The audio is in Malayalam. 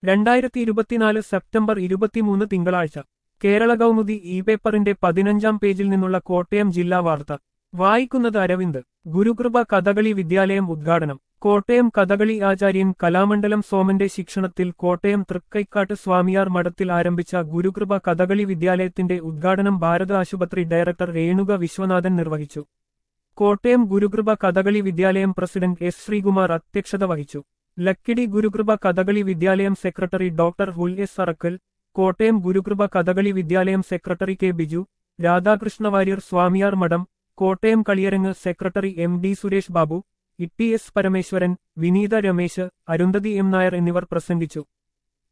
രണ്ടായിരത്തി ഇരുപത്തിനാല് സെപ്റ്റംബർ ഇരുപത്തിമൂന്ന് തിങ്കളാഴ്ച കേരള കൗമുദി ഇ പേപ്പറിന്റെ പതിനഞ്ചാം പേജിൽ നിന്നുള്ള കോട്ടയം ജില്ലാ വാർത്ത വായിക്കുന്നത് അരവിന്ദ് ഗുരുകൃപ കഥകളി വിദ്യാലയം ഉദ്ഘാടനം കോട്ടയം കഥകളി ആചാര്യൻ കലാമണ്ഡലം സോമന്റെ ശിക്ഷണത്തിൽ കോട്ടയം തൃക്കൈക്കാട്ട് സ്വാമിയാർ മഠത്തിൽ ആരംഭിച്ച ഗുരുകൃപ കഥകളി വിദ്യാലയത്തിന്റെ ഉദ്ഘാടനം ഭാരത ആശുപത്രി ഡയറക്ടർ രേണുക വിശ്വനാഥൻ നിർവഹിച്ചു കോട്ടയം ഗുരുകൃപ കഥകളി വിദ്യാലയം പ്രസിഡന്റ് എസ് ശ്രീകുമാർ അധ്യക്ഷത വഹിച്ചു ലക്കിടി ഗുരുകൃപ കഥകളി വിദ്യാലയം സെക്രട്ടറി ഡോക്ടർ ഹുൽ S Arakkal Kottayam Gurukripa Kathakali Vidyalayam secretary K Biju Radhakrishna Warrier Swamiyar Madom Kottayam Kaliyarangu secretary M D Suresh Babu E T S Parameswaran Vineetha Ramesh Arundhathi M Nair എന്നിവർ പ്രസംഗിച്ചു